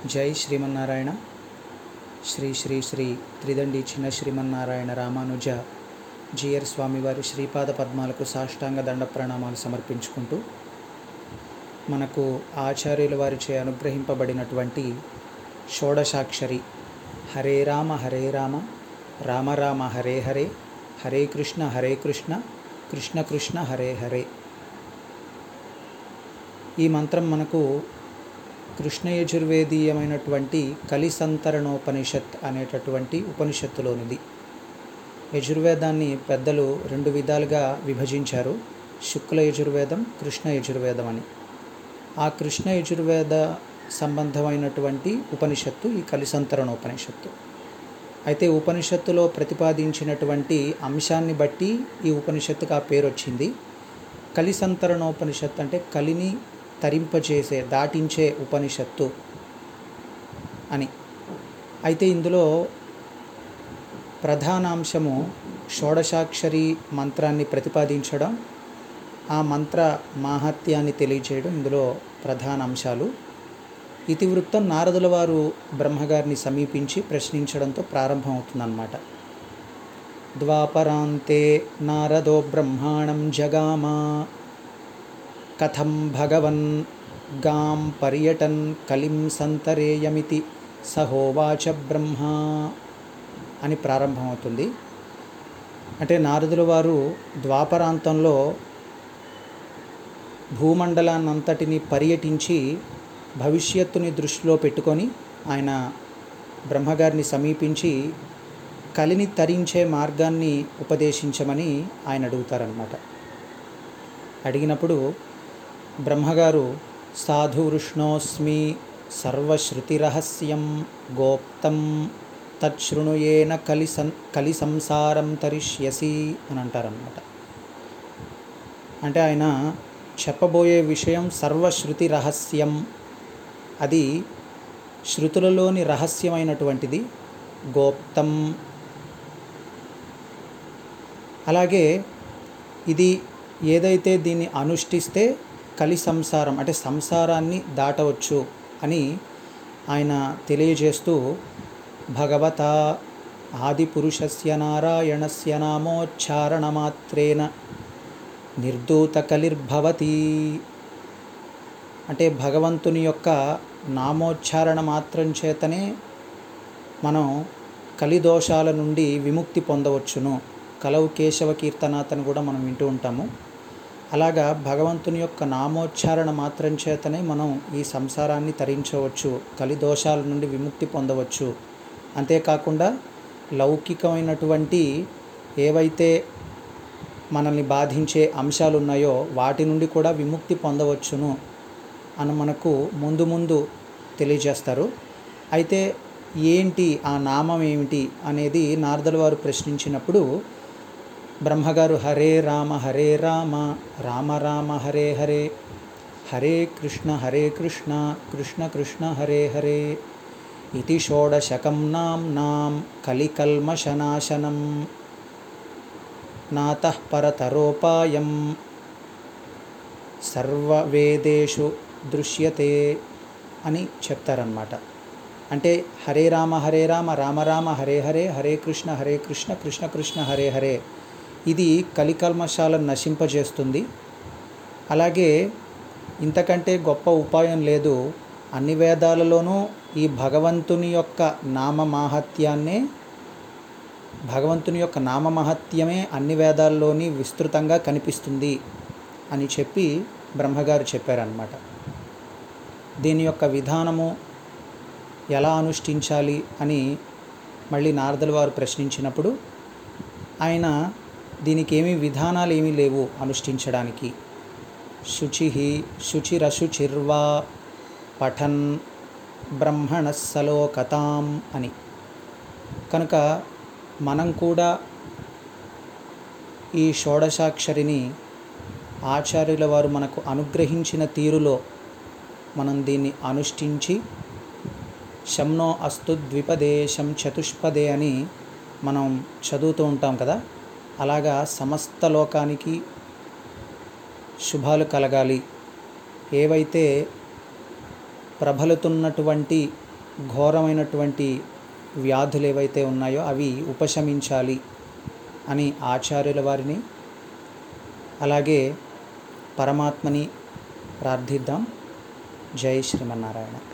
జై శ్రీమన్నారాయణ శ్రీ శ్రీ శ్రీ త్రిదండి చిన్న శ్రీమన్నారాయణ రామానుజ జిఆర్ స్వామివారి శ్రీపాద పద్మాలకు సాష్టాంగ దండ ప్రణామాలు సమర్పించుకుంటూ మనకు ఆచార్యుల వారిచే అనుగ్రహింపబడినటువంటి షోడశాక్షరి హరే రామ హరే రామ రామ రామ హరే హరే హరే కృష్ణ హరే కృష్ణ కృష్ణ కృష్ణ హరే హరే ఈ మంత్రం మనకు కృష్ణ యజుర్వేదీయమైనటువంటి కలిసంతరణోపనిషత్ అనేటటువంటి ఉపనిషత్తులోనిది యజుర్వేదాన్ని పెద్దలు రెండు విధాలుగా విభజించారు శుక్ల యజుర్వేదం కృష్ణ యజుర్వేదం అని ఆ కృష్ణ యజుర్వేద సంబంధమైనటువంటి ఉపనిషత్తు ఈ కలిసంతరణోపనిషత్తు అయితే ఉపనిషత్తులో ప్రతిపాదించినటువంటి అంశాన్ని బట్టి ఈ ఉపనిషత్తుకు ఆ పేరు వచ్చింది కలిసంతరణోపనిషత్తు అంటే కలిని తరింపచేసే దాటించే ఉపనిషత్తు అని అయితే ఇందులో ప్రధానాంశము షోడశాక్షరి మంత్రాన్ని ప్రతిపాదించడం ఆ మంత్ర మాహాత్యాన్ని తెలియచేయడం ఇందులో ప్రధాన అంశాలు ఇతివృత్తం నారదుల వారు బ్రహ్మగారిని సమీపించి ప్రశ్నించడంతో ప్రారంభమవుతుందన్నమాట ద్వాపరాంతే నారదో బ్రహ్మాణం జగామా కథం భగవన్ గాం పర్యటన్ కలిం సంతరేయమితి సహోవాచ బ్రహ్మ అని ప్రారంభమవుతుంది అంటే నారదుల వారు ద్వాపరాంతంలో భూమండలాన్నంతటిని పర్యటించి భవిష్యత్తుని దృష్టిలో పెట్టుకొని ఆయన బ్రహ్మగారిని సమీపించి కలిని తరించే మార్గాన్ని ఉపదేశించమని ఆయన అడుగుతారనమాట అడిగినప్పుడు బ్రహ్మగారు సాధు వృష్ణోస్మి సర్వశ్రుతిరహస్యం గోప్తం తచ్ఛృణుయేన కలి సం కలి సంసారం తరిష్యసి అని అంటారనమాట అంటే ఆయన చెప్పబోయే విషయం సర్వశ్రుతి రహస్యం అది శృతులలోని రహస్యమైనటువంటిది గోప్తం అలాగే ఇది ఏదైతే దీన్ని అనుష్ఠిస్తే కలి సంసారం అంటే సంసారాన్ని దాటవచ్చు అని ఆయన తెలియజేస్తూ భగవత ఆదిపురుషస్య నారాయణస్య నామోచ్చారణమాత్రేన నిర్దూత కలిర్భవతి అంటే భగవంతుని యొక్క నామోచ్చారణ మాత్రం చేతనే మనం కలిదోషాల నుండి విముక్తి పొందవచ్చును కలవు కేశవ కీర్తనాథను కూడా మనం వింటూ ఉంటాము అలాగా భగవంతుని యొక్క నామోచ్చారణ మాత్రం చేతనే మనం ఈ సంసారాన్ని తరించవచ్చు కలిదోషాల నుండి విముక్తి పొందవచ్చు అంతేకాకుండా లౌకికమైనటువంటి ఏవైతే మనల్ని బాధించే అంశాలు ఉన్నాయో వాటి నుండి కూడా విముక్తి పొందవచ్చును అని మనకు ముందు ముందు తెలియజేస్తారు అయితే ఏంటి ఆ నామం ఏమిటి అనేది నారదుల వారు ప్రశ్నించినప్పుడు బ్రహ్మగారు హరే రామ హరే రామ రామ రామ హరే హరే హరే కృష్ణ హరే కృష్ణ కృష్ణ కృష్ణ హరే హరే ఇది షోడశకం నాం కలికల్మషనాశనం నాతః పరతరోపాయం సర్వవేదేషు దృశ్యతే అని చెప్తారనమాట అంటే హరే రామ హరే రామ రామ రామ హరే హరే హరే కృష్ణ హరే కృష్ణ కృష్ణ కృష్ణ హరే హరే ఇది కలికల్మషాలను నశింపజేస్తుంది అలాగే ఇంతకంటే గొప్ప ఉపాయం లేదు అన్ని వేదాలలోనూ ఈ భగవంతుని యొక్క నామ మాహత్యాన్నే భగవంతుని యొక్క నామ మహత్యమే అన్ని వేదాల్లోని విస్తృతంగా కనిపిస్తుంది అని చెప్పి బ్రహ్మగారు చెప్పారనమాట దీని యొక్క విధానము ఎలా అనుష్ఠించాలి అని మళ్ళీ నారదుల వారు ప్రశ్నించినప్పుడు ఆయన దీనికి ఏమీ విధానాలు ఏమీ లేవు అనుష్ఠించడానికి శుచి శుచిరశుచిర్వా పఠన్ బ్రహ్మణ సలోకతాం అని కనుక మనం కూడా ఈ షోడశాక్షరిని ఆచార్యుల వారు మనకు అనుగ్రహించిన తీరులో మనం దీన్ని అనుష్ఠించి శంనో అస్తు ద్విపదేశం చతుష్పదే అని మనం చదువుతూ ఉంటాం కదా అలాగా సమస్త లోకానికి శుభాలు కలగాలి ఏవైతే ప్రబలుతున్నటువంటి ఘోరమైనటువంటి వ్యాధులు ఏవైతే ఉన్నాయో అవి ఉపశమించాలి అని ఆచార్యుల వారిని అలాగే పరమాత్మని ప్రార్థిద్దాం జై శ్రీమన్నారాయణ